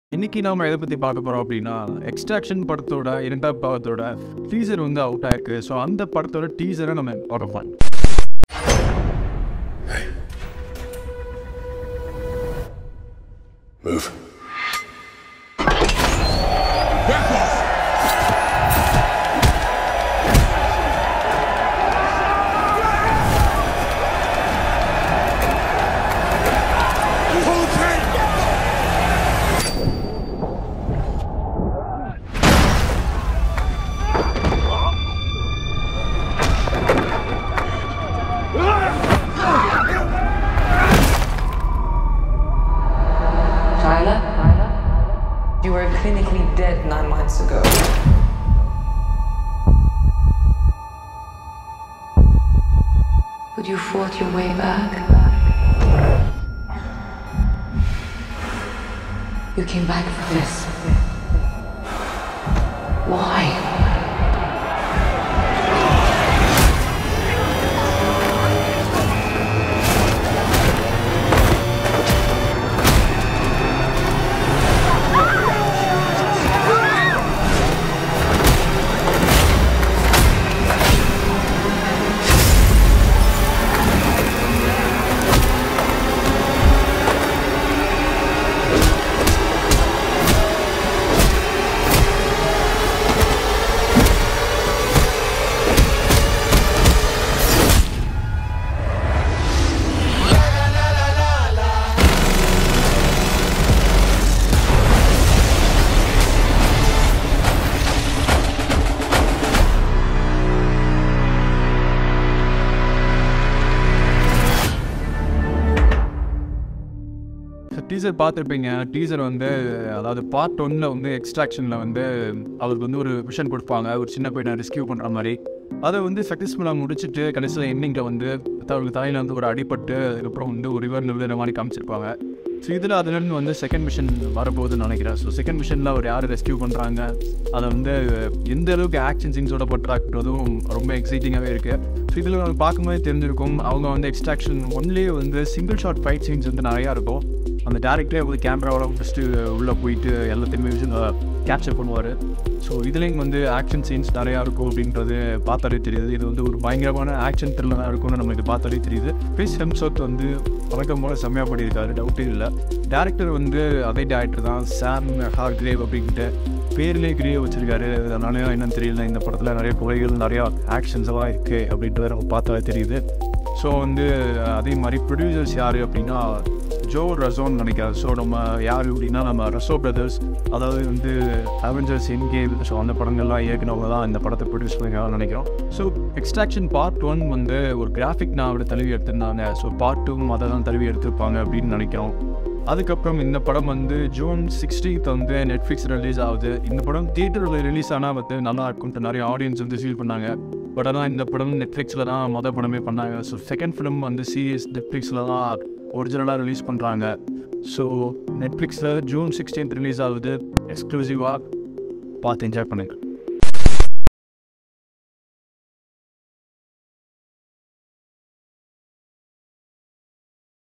இன்னைக்கு நாம எதை பற்றி பார்க்க போகிறோம் அப்படின்னா எக்ஸ்ட்ராக்ஷன் படத்தோட இரண்டாம் பாகத்தோட டீசர் வந்து அவுட் ஆயிருக்கு ஸோ அந்த படத்தோட டீசரை நம்ம பார்க்க போகிறோம் Move. Tyler, you were clinically dead nine months ago. But you fought your way back. You came back for this. Why? Teaser பார்த்துருப்பீங்க டீசர் வந்து அதாவது பார்ட் ஒன்னில் வந்து எக்ஸ்ட்ராக்ஷனில் வந்து அவருக்கு வந்து ஒரு விஷன் கொடுப்பாங்க ஒரு சின்ன பையனை ரெஸ்கியூ பண்ணுற மாதிரி அதை வந்து சக்ஸஸ்ஃபுல்லாக முடிச்சுட்டு கடைசியில் எண்டிங்கில் வந்து அவருக்கு தலையில் வந்து ஒரு அடிபட்டு அதுக்கப்புறம் வந்து ஒரு ரிவர் நிறுவன மாதிரி காமிச்சிருப்பாங்க ஸோ இதில் அதுலேருந்து வந்து செகண்ட் மிஷன் வரப்போகுதுன்னு நினைக்கிறேன் ஸோ செகண்ட் மிஷனில் அவர் யார் ரெஸ்கியூ பண்ணுறாங்க அதை வந்து எந்த அளவுக்கு ஆக்ஷன் சீன்ஸோட பற்றாக்குறதும் ரொம்ப எக்ஸைட்டிங்காகவே இருக்குது ஸோ இதில் நம்ம பார்க்கும்போது தெரிஞ்சிருக்கும் அவங்க வந்து எக்ஸ்ட்ராக்ஷன் ஒன்லேயே வந்து சிங்கிள் ஷாட் ஃபைட் சீன்ஸ் வந்து நிறையா இருக்கும் அந்த டேரக்டரே வந்து கேமராவோட ஃபஸ்ட்டு உள்ளே போயிட்டு எல்லாத்தையுமே கேப்சர் பண்ணுவார் ஸோ இதுலேயும் வந்து ஆக்ஷன் சீன்ஸ் நிறையா இருக்கும் அப்படின்றது பார்த்தாலே தெரியுது இது வந்து ஒரு பயங்கரமான ஆக்ஷன் த்ரில்லராக இருக்கும்னு நமக்கு பார்த்தாலே தெரியுது கிறிஸ் ஹெம்சோத் வந்து வழக்கம் போல செம்மையாக பண்ணியிருக்காரு டவுட்டே இல்லை டேரக்டர் வந்து அதே டேரக்டர் தான் சாம் ஹார் கிரேவ் அப்படின்ட்டு பேர்லேயே கிரேவ் வச்சிருக்காரு அதனால என்னன்னு தெரியல இந்த படத்தில் நிறைய குறைகள் நிறையா ஆக்ஷன்ஸ் எல்லாம் இருக்குது அப்படின்றத நம்ம பார்த்தாலே தெரியுது ஸோ வந்து அதே மாதிரி ப்ரொடியூசர்ஸ் யார் அப்படின்னா ஜோ ரசோன்னு நினைக்கிறேன் ஸோ நம்ம யார் அப்படின்னா நம்ம ரசோ பிரதர்ஸ் அதாவது வந்து அவெஞ்சர்ஸ் என்கேம் ஸோ அந்த படங்கள்லாம் இயக்குனவங்க தான் இந்த படத்தை ப்ரொடியூஸ் பண்ணிருக்காங்கன்னு நினைக்கிறோம் ஸோ எக்ஸ்ட்ராக்ஷன் பார்ட் ஒன் வந்து ஒரு கிராஃபிக் நாவோட தழுவி எடுத்திருந்தாங்க ஸோ பார்ட் டூவும் அதை தான் தழுவி எடுத்திருப்பாங்க அப்படின்னு நினைக்கிறோம் அதுக்கப்புறம் இந்த படம் வந்து ஜூன் சிக்ஸ்டீன்த் வந்து நெட்ஃப்ளிக்ஸ் ரிலீஸ் ஆகுது இந்த படம் தியேட்டரில் ரிலீஸ் ஆனால் வந்து நல்லா இருக்கும்ட்டு நிறைய ஆடியன்ஸ் வந்து ஃபீல் பண்ணாங்க பட் ஆனால் இந்த படம் நெட்ஃப்ளிக்ஸில் தான் மொதல் படமே பண்ணாங்க ஸோ செகண்ட் ஃபிலிம் வந்து சீரியஸ் நெட்ஃப்ளிக்ஸில் தான் ஒரிஜினலாக ரிலீஸ் பண்ணுறாங்க ஸோ நெட்ஃப்ளிக்ஸில் ஜூன் சிக்ஸ்டீன்த் ரிலீஸ் ஆகுது எக்ஸ்க்ளூசிவாக பார்த்து என்ஜாய் பண்ணுங்கள்